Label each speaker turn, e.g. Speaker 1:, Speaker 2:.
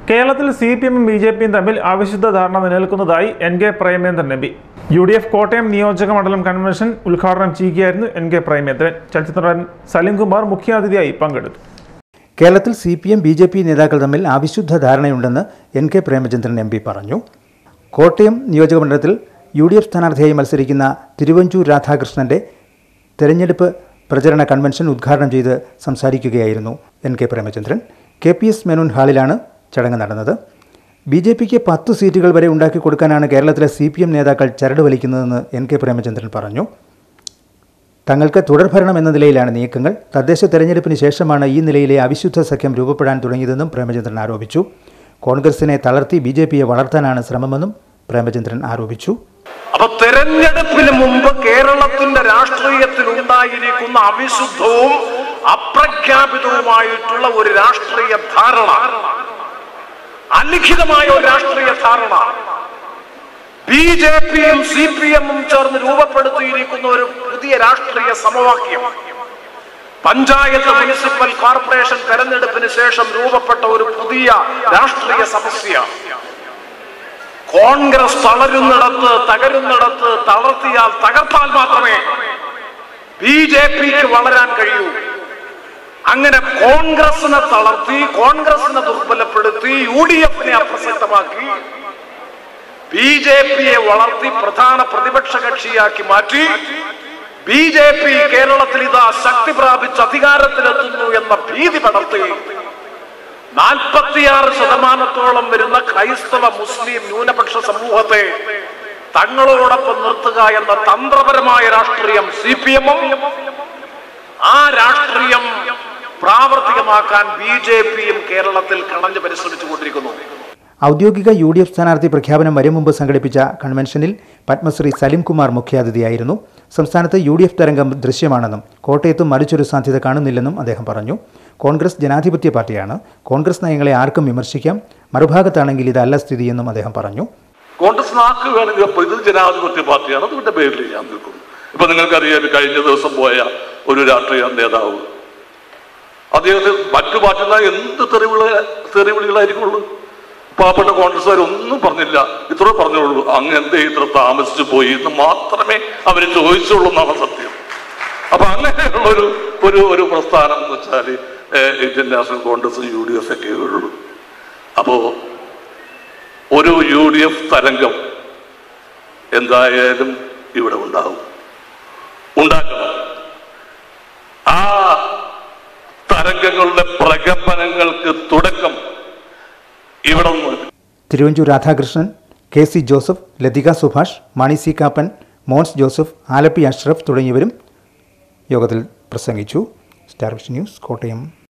Speaker 1: കേരളത്തിൽ C P എമ്മും B J പിയും തമ്മിൽ അവിശുദ്ധ ധാരണ നിലനിൽക്കുന്നതായി N K Premachandran M P U D F Kottayam നിയോജക മണ്ഡലം കൺവെൻഷൻ ഉദ്ഘാടനം ചെയ്യുകയായിരുന്നു എൻ കെ പ്രേമേന്ദ്രൻ ചലച്ചിത്രനടൻ സലിംകുമാർ മുഖ്യാതിഥിയായി പങ്കെടുത്തു
Speaker 2: കേരളത്തിൽ C P M B J P നേതാക്കൾ തമ്മിൽ അവിശുദ്ധ ധാരണയുണ്ടെന്ന് N K Premachandran M P പറഞ്ഞു കോട്ടയം നിയോജകമണ്ഡലത്തിൽ യു ഡി എഫ് സ്ഥാനാർത്ഥിയായി മത്സരിക്കുന്ന തിരുവഞ്ചൂർ രാധാകൃഷ്ണന്റെ തെരഞ്ഞെടുപ്പ് പ്രചരണ കൺവെൻഷൻ ഉദ്ഘാടനം ചെയ്ത് സംസാരിക്കുകയായിരുന്നു N K Premachandran K P S Menon ഹാളിലാണ് ചടങ്ങ് നടന്നത് ബി ജെ പിക്ക് പത്ത് സീറ്റുകൾ വരെ ഉണ്ടാക്കി കൊടുക്കാനാണ് കേരളത്തിലെ സി പി എം നേതാക്കൾ ചരട് വലിക്കുന്നതെന്ന് എൻ കെ പ്രേമചന്ദ്രൻ പറഞ്ഞു തങ്ങൾക്ക് തുടർഭരണം എന്ന നിലയിലാണ് നീക്കങ്ങൾ തദ്ദേശ തെരഞ്ഞെടുപ്പിന് ശേഷമാണ് ഈ നിലയിലെ അവിശുദ്ധ സഖ്യം രൂപപ്പെടാൻ തുടങ്ങിയതെന്നും പ്രേമചന്ദ്രൻ ആരോപിച്ചു കോൺഗ്രസിനെ തളർത്തി ബി ജെ പിയെ വളർത്താനാണ് ശ്രമമെന്നും പ്രേമചന്ദ്രൻ ആരോപിച്ചു
Speaker 3: അപ്പൊ തെരഞ്ഞെടുപ്പിന് മുമ്പ് കേരളത്തിന്റെ രാഷ്ട്രീയത്തിൽ ഉണ്ടായിരിക്കുന്ന അവിശുദ്ധവും അപ്രഖ്യാപിതവുമായിട്ടുള്ള ഒരു രാഷ്ട്രീയ ധാരണ അലിഖിതമായ ഒരു രാഷ്ട്രീയ ധാരണ ബി ജെ പിയും സി പി എമ്മും ചേർന്ന് രൂപപ്പെടുത്തിയിരിക്കുന്ന ഒരു പുതിയ രാഷ്ട്രീയ സമവാക്യം പഞ്ചായത്ത് മുനിസിപ്പൽ കോർപ്പറേഷൻ തെരഞ്ഞെടുപ്പിന് ശേഷം രൂപപ്പെട്ട ഒരു പുതിയ രാഷ്ട്രീയ സമസ്യ കോൺഗ്രസ് തളരുന്നിടത്ത് തകരുന്നിടത്ത് തളർത്തിയാൽ തകർത്താൽ മാത്രമേ ബി ജെ പിക്ക് വളരാൻ കഴിയൂ അങ്ങനെ കോൺഗ്രസിനെ തളർത്തി കോൺഗ്രസിനെ ദുർബലപ്പെടുത്തി യു ഡി എഫിനെ അപ്രസക്തമാക്കി ബി ജെ പിയെ വളർത്തി പ്രധാന പ്രതിപക്ഷ കക്ഷിയാക്കി മാറ്റി ബി ജെ പി കേരളത്തിൽ ഇതാ ശക്തി പ്രാപിച്ച് അധികാരത്തിലെത്തുന്നു എന്ന ഭീതി പടർത്തി നാൽപ്പത്തിയാറ് ശതമാനത്തോളം വരുന്ന ക്രൈസ്തവ മുസ്ലിം ന്യൂനപക്ഷ സമൂഹത്തെ തങ്ങളോടൊപ്പം നിർത്തുക എന്ന തന്ത്രപരമായ രാഷ്ട്രീയം സി പി എമ്മും ആ രാഷ്ട്രീയം പ്രാവർത്തികമാക്കാൻ ബി ജെ പിയും കേരളത്തിൽ കണഞ്ഞു പരിശ്രമിച്ചുകൊണ്ടിരിക്കുന്നു
Speaker 2: ഔദ്യോഗിക യു ഡി എഫ് സ്ഥാനാർത്ഥി പ്രഖ്യാപനം വരും മുമ്പ് സംഘടിപ്പിച്ച കൺവെൻഷനിൽ പത്മശ്രീ സലിംകുമാർ മുഖ്യാതിഥിയായിരുന്നു സംസ്ഥാനത്ത് യു ഡി എഫ് തരംഗം ദൃശ്യമാണെന്നും കോട്ടയത്തും മറിച്ചൊരു സാധ്യത കാണുന്നില്ലെന്നും അദ്ദേഹം പറഞ്ഞു കോൺഗ്രസ് ജനാധിപത്യ പാർട്ടിയാണ് കോൺഗ്രസ് നയങ്ങളെ ആർക്കും വിമർശിക്കാം മറുഭാഗത്താണെങ്കിൽ ഇതല്ല സ്ഥിതിയെന്നും അദ്ദേഹം പറഞ്ഞു
Speaker 4: കോൺഗ്രസ് നാക്ക് വേണമെങ്കിൽ അപ്പൊ ഇത് ജനാധിപത്യ പാർട്ടിയാണ് അതിന്റെ പേരിൽ ഞാൻ നിൽക്കുന്നു ഇപ്പൊ നിങ്ങൾക്കറിയാം കഴിഞ്ഞ ദിവസം പോയ ഒരു രാഷ്ട്രീയ നേതാവ് അദ്ദേഹത്തെ മറ്റു പാർട്ടിയുള്ള എന്ത് തെറിവിള തെറിവിളികളായിരിക്കുള്ളൂ പാവപ്പെട്ട കോൺഗ്രസ്സുകാർ ഒന്നും പറഞ്ഞില്ല ഇത്ര പറഞ്ഞുള്ളൂ അങ്ങ് എന്തേ ഇത്ര താമസിച്ചു പോയി എന്ന് മാത്രമേ അവർ ചോദിച്ചുള്ളൂ എന്നാണ് സത്യം അപ്പൊ അങ്ങനെയുള്ള ഒരു ഒരു ഒരു പ്രസ്ഥാനം എന്ന് വെച്ചാൽ Indian National Congress U D F ഒക്കെ ഉള്ളൂ അപ്പോ ഒരു യു ഡി എഫ് തരംഗം എന്തായാലും ഇവിടെ ഉണ്ടാവും ഉണ്ടാക്കണം ആ തരംഗങ്ങളുടെ പ്രകമ്പനങ്ങൾക്ക് തുടക്കം ഇവിടെ നിന്ന്
Speaker 2: Thiruvanchoor Radhakrishnan K C Joseph Lathika Subhash Mani C Kappan Mons Joseph Alleppey Ashraf തുടങ്ങിയവരും യോഗത്തിൽ പ്രസംഗിച്ചു സ്റ്റാർ വിഷൻ ന്യൂസ് കോട്ടയം